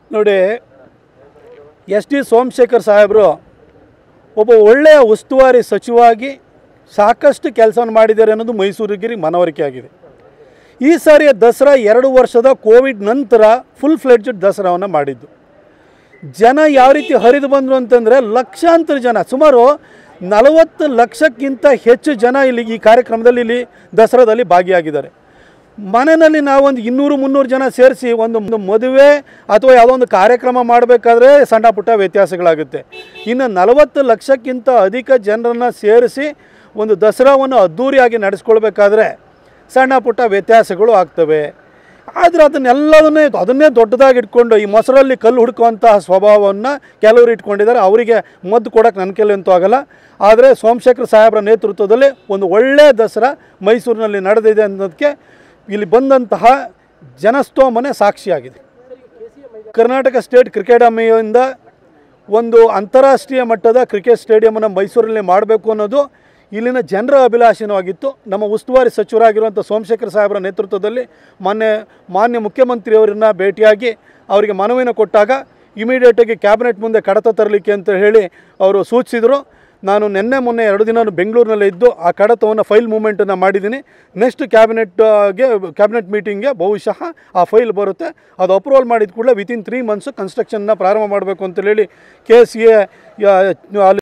ನೋಡಿ S D Somashekar ಸಾಹೇಬರು ಒಬ್ಬ ಒಳ್ಳೆಯ ಉಸ್ತುವಾರಿ ಸಚಿವಾಗಿ ಸಾಕಷ್ಟು ಕೆಲಸವನ್ನು ಮಾಡಿದ್ದಾರೆ ಅನ್ನೋದು ಮೈಸೂರಿಗೆ ಮನವರಿಕೆ ಆಗಿದೆ ಈ ಸಾರಿಯ ದಸರಾ ಎರಡು ವರ್ಷದ ಕೋವಿಡ್ ನಂತರ ಫುಲ್ ಫ್ಲೆಡ್ಜ್ ದಸರಾವನ್ನು ಮಾಡಿದ್ದು ಜನ ಯಾವ ರೀತಿ ಹರಿದು ಬಂದರು ಅಂತಂದರೆ ಲಕ್ಷಾಂತರ ಜನ ಸುಮಾರು ನಲವತ್ತು ಲಕ್ಷಕ್ಕಿಂತ ಹೆಚ್ಚು ಜನ ಇಲ್ಲಿ ಈ ಕಾರ್ಯಕ್ರಮದಲ್ಲಿ ಇಲ್ಲಿ ದಸರಾದಲ್ಲಿ ಭಾಗಿಯಾಗಿದ್ದಾರೆ ಮನೆಯಲ್ಲಿ ನಾವೊಂದು ಇನ್ನೂರು ಮುನ್ನೂರು ಜನ ಸೇರಿಸಿ ಒಂದು ಒಂದು ಮದುವೆ ಅಥವಾ ಯಾವುದೋ ಒಂದು ಕಾರ್ಯಕ್ರಮ ಮಾಡಬೇಕಾದ್ರೆ ಸಣ್ಣ ಪುಟ್ಟ ವ್ಯತ್ಯಾಸಗಳಾಗುತ್ತೆ ಇನ್ನು ನಲವತ್ತು ಲಕ್ಷಕ್ಕಿಂತ ಅಧಿಕ ಜನರನ್ನು ಸೇರಿಸಿ ಒಂದು ದಸರಾವನ್ನು ಅದ್ಧೂರಿಯಾಗಿ ನಡೆಸ್ಕೊಳ್ಬೇಕಾದ್ರೆ ಸಣ್ಣ ಪುಟ್ಟ ವ್ಯತ್ಯಾಸಗಳು ಆಗ್ತವೆ ಆದರೆ ಅದನ್ನೆಲ್ಲದನ್ನೇ ಅದನ್ನೇ ದೊಡ್ಡದಾಗಿ ಇಟ್ಕೊಂಡು ಈ ಮೊಸರಲ್ಲಿ ಕಲ್ಲು ಹುಡುಕುವಂತಹ ಸ್ವಭಾವವನ್ನು ಕೆಲವರು ಇಟ್ಕೊಂಡಿದ್ದಾರೆ ಅವರಿಗೆ ಮದ್ದು ಕೊಡೋಕ್ಕೆ ನನ್ನ ಕೈಲಂತೂ ಆಗಲ್ಲ ಆದರೆ ಸೋಮಶೇಖರ್ ಸಾಹೇಬರ ನೇತೃತ್ವದಲ್ಲಿ ಒಂದು ಒಳ್ಳೆಯ ದಸರಾ ಮೈಸೂರಿನಲ್ಲಿ ನಡೆದಿದೆ ಅನ್ನೋದಕ್ಕೆ ಇಲ್ಲಿ ಬಂದಂತಹ ಜನಸ್ತೋಮನೆ ಸಾಕ್ಷಿಯಾಗಿದೆ ಕರ್ನಾಟಕ ಸ್ಟೇಟ್ ಕ್ರಿಕೆಟ್ ಅಮ್ಮೆಯಿಂದ ಒಂದು ಅಂತಾರಾಷ್ಟ್ರೀಯ ಮಟ್ಟದ ಕ್ರಿಕೆಟ್ ಸ್ಟೇಡಿಯಮನ್ನು ಮೈಸೂರಲ್ಲಿ ಮಾಡಬೇಕು ಅನ್ನೋದು ಇಲ್ಲಿನ ಜನರ ಅಭಿಲಾಷೆನೂ ಆಗಿತ್ತು ನಮ್ಮ ಉಸ್ತುವಾರಿ ಸಚಿವರಾಗಿರುವಂಥ ಸೋಮಶೇಖರ್ ಸಾಹೇಬರ ನೇತೃತ್ವದಲ್ಲಿ ಮಾನ್ಯ ಮಾನ್ಯ ಮುಖ್ಯಮಂತ್ರಿಯವರನ್ನ ಭೇಟಿಯಾಗಿ ಅವರಿಗೆ ಮನವಿನ ಕೊಟ್ಟಾಗ ಇಮಿಡಿಯೇಟಾಗಿ ಕ್ಯಾಬಿನೆಟ್ ಮುಂದೆ ಕಡತ ತರಲಿಕ್ಕೆ ಅಂತ ಹೇಳಿ ಅವರು ಸೂಚಿಸಿದರು ನಾನು ನಿನ್ನೆ ಮೊನ್ನೆ ಎರಡು ದಿನ ಬೆಂಗಳೂರಿನಲ್ಲೇ ಇದ್ದು ಆ ಕಡತವನ್ನು ಫೈಲ್ ಮೂಮೆಂಟನ್ನು ಮಾಡಿದ್ದೀನಿ ನೆಕ್ಸ್ಟ್ ಕ್ಯಾಬಿನೆಟ್ಗೆ ಕ್ಯಾಬಿನೆಟ್ ಮೀಟಿಂಗ್ಗೆ ಬಹುಶಃ ಆ ಫೈಲ್ ಬರುತ್ತೆ ಅದು ಅಪ್ರೂವಲ್ ಮಾಡಿದ ಕೂಡಲೇ ವಿತಿನ್ ತ್ರೀ ಮಂತ್ಸು ಕನ್ಸ್ಟ್ರಕ್ಷನ್ನ ಪ್ರಾರಂಭ ಮಾಡಬೇಕು ಅಂತ ಹೇಳಿ ಕೆ ಸಿ ಎ ಅಲ್ಲಿ